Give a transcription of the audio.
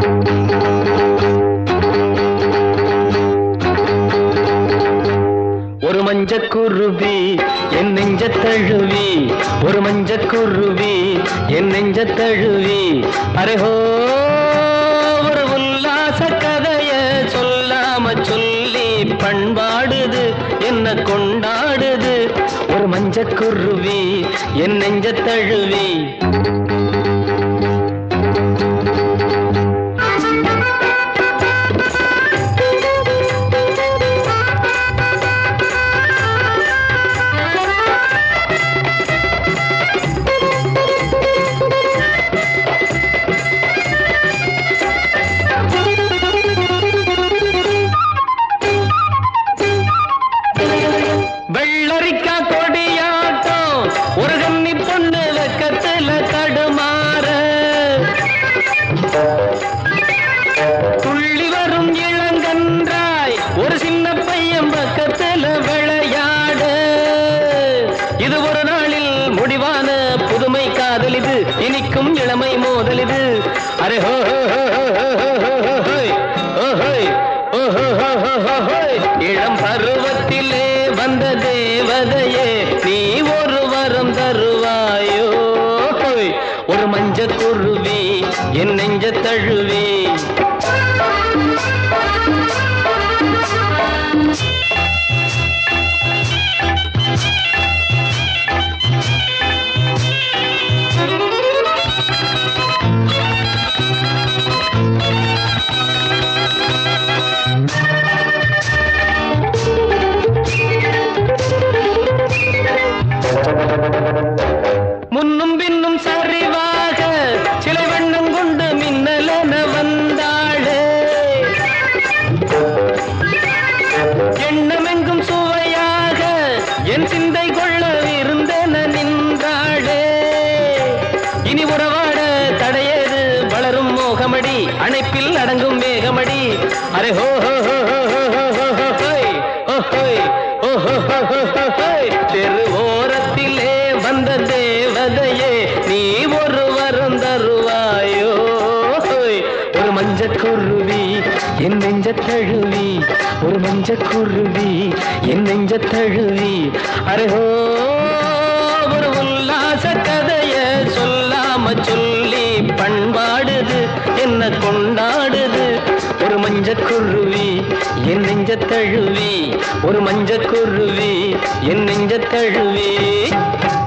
ஒரு மஞ்சக்குருவி என் நெஞ்ச தழுவி ஒரு மஞ்சக்குருவி என் நெஞ்ச தழுவி அரேஹோ ஒரு உல்லாச கதைய சொல்லாம சொல்லி பண்பாடுது என்ன கொண்டாடுது ஒரு மஞ்சக்குருவி என் நெஞ்ச தழுவி வெள்ளரிக்கா கொடியாட்டம் ஒரு கன்னி பொண்ணு வெக்கத்துல தடுமாற துள்ளி வரும் இளங்கன்றாய் ஒரு சின்ன பையன் பக்கத்துல விளையாட இது ஒரு நாளில் முடிவான புதுமை காதல் இது இனிக்கும் இளமை மோதல் இது அரே ஹோ ஹோ, ஹோ, ஹோ, ஹோ, ஹோ, ஹோ, ஹோய். ஓஹோய், ஓஹோ, ஹோ, ஹோ, ஹோ, ஹோய். இளம் பருவத்திலே வந்த தேவதையே நீ ஒரு வரம் தருவாயோ ஹோய். ஒரு மஞ்ச குருவி என் நெஞ்ச தழுவி முன்னும் பின்னும் சரிவாக சிலை வண்ணம் கொண்டு மின்னலென வந்தாளே எண்ணமெங்கும் சுவையாக என் சிந்தை கொள்ள இருந்தென நின்றாளே இனி உறவாட தடையேது வளரும் மோகமடி அணைப்பில் அடங்கும் மேகமடி அரே ஹோ ஹோ ஹோ ஹோ ஹோ ஹோ ஹோ ஹோ ஹோய் ஹோ ஹோய் ஹோ ஹோ ஹோ ஹோ ஹோ ஹோய் தெரு ஓரத்திலே வந்த தேவதையே நீ ஒரு வரம் தருவாயோ ஹோய். ஒரு மஞ்ச குருவி என் நெஞ்ச தழுவி ஒரு மஞ்ச குருவி என் நெஞ்ச தழுவி அரே ஹோ ஒரு உல்லாச கதைய சொல்லாம சொல்லி பண்பாடுது என்ன கொண்டாடுது ஒரு மஞ்ச குருவி என் நெஞ்ச தழுவி ஒரு மஞ்ச குருவி என் நெஞ்ச தழுவி